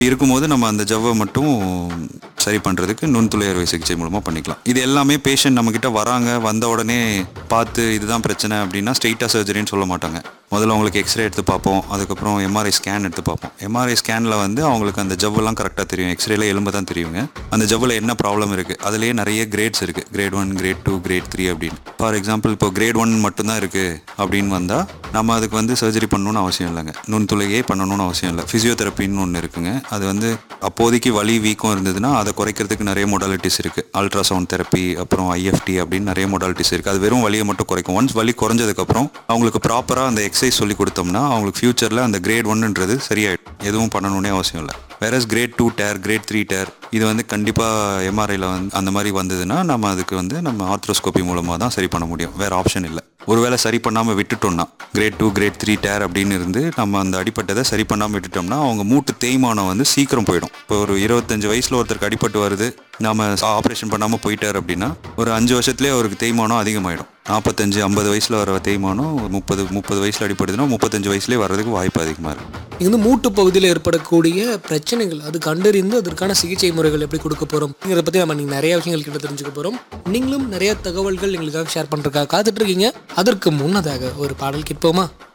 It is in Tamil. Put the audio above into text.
இருக்கும்போது நம்ம அந்த ஜவ்வை மட்டும் சரி பண்ணுறதுக்கு நுண்துளை அறுவை சிகிச்சை மூலமாக பண்ணிக்கலாம் இது எல்லாமே பேஷண்ட் நம்மக்கிட்ட வராங்க வந்த உடனே பார்த்து இதுதான் பிரச்சனை அப்படின்னா ஸ்ட்ரெயிட்டாக சர்ஜரின்னு சொல்ல மாட்டாங்க முதல்ல அவங்களுக்கு எக்ஸ்ரே எடுத்து பார்ப்போம் அதுக்கப்புறம் எம்ஆர்ஐ ஸ்கேன் எடுத்து பார்ப்போம் எம்ஆர்ஐ ஸ்கேனில் வந்து அவங்களுக்கு அந்த ஜவ்வெல்லாம் கரெக்டாக தெரியும் எக்ஸ்ரேல எலும்பு தான் தெரியுங்க அந்த ஜவ்வில் என்ன ப்ராப்ளம் இருக்குது அதுலேயே நிறைய கிரேட்ஸ் இருக்குது grade one grade two grade three அப்படின்னு ஃபார் எக்ஸாம்பிள் இப்போ கிரேட் ஒன் மட்டும்தான் இருக்குது அப்படின்னு வந்தால் நம்ம அதுக்கு வந்து சர்ஜரி பண்ணணும்னு அவசியம் இல்லைங்க நுண்துளையே பண்ணணும்னு அவசியம் இல்லை ஃபிசியோதெரப்பின்னு ஒன்று இருக்குங்க அது வந்து அப்போதைக்கு வலி வீக்கம் இருந்ததுன்னா அதை குறைக்கிறதுக்கு நிறைய மொடாலிட்டிஸ் இருக்குது அல்ட்ராசவுண்ட் தெரப்பி அப்புறம் ஐஎஃப்டி அப்படின்னு நிறைய மொடாலிட்டிஸ் இருக்குது அது வெறும் வலியை மட்டும் குறைக்கும் ஒன்ஸ் வலி குறைஞ்சதுக்கப்புறம் அவங்களுக்கு ப்ராப்பராக அந்த எக்ஸசைஸ் சொல்லி கொடுத்தோம்னா அவங்களுக்கு ஃபியூச்சரில் அந்த கிரேட் ஒன்னுன்றது சரியாயிடும் எதுவும் பண்ணணும்னே அவசியம் இல்லை whereas grade two there grade three there இது வந்து கண்டிப்பாக எம்ஆர்ஐயில் வந்து அந்த மாதிரி வந்ததுன்னா நம்ம அதுக்கு வந்து நம்ம ஆர்த்ரோஸ்கோபி மூலமாக தான் சரி பண்ண முடியும் வேறு ஆப்ஷன் இல்லை ஒருவேளை சரி பண்ணாமல் விட்டுட்டோம்னா grade two grade three there அப்படின்னு இருந்து நம்ம அந்த அடிப்பட்டதை சரி பண்ணாமல் விட்டுட்டோம்னா அவங்க மூட்டு தேய்மானம் வந்து சீக்கிரம் போயிடும் இப்போ ஒரு இருபத்தஞ்சு வயசில் ஒருத்தருக்கு அடிபட்டு வருது நாம ஆப்ரேஷன் பண்ணாமல் போயிட்டார் அப்படின்னா ஒரு அஞ்சு வருஷத்துலேயே அவருக்கு தேய்மானம் அதிகமாயிடும் நாற்பத்தஞ்சு ஐம்பது வயசில் வர தேய்மானம் முப்பது முப்பது வயசில் அடிப்படுதுன்னா முப்பத்தஞ்சு வயசுலேயே வர்றதுக்கு வாய்ப்பு அதிகமாக இருக்கும் இது வந்து மூட்டு பகுதியில் ஏற்படக்கூடிய பிரச்சனைகள் அது கண்டறிந்து அதற்கான சிகிச்சை முறைகள் எப்படி கொடுக்க போகிறோம் இதை பற்றி நம்ம நீங்கள் நிறைய விஷயங்கள் கிட்ட தெரிஞ்சுக்க போகிறோம் நீங்களும் நிறைய தகவல்கள் எங்களுக்காக ஷேர் பண்ணுறதுக்காக காத்துட்டு இருக்கீங்க அதற்கு முன்னதாக ஒரு பாடல் கேட்போமா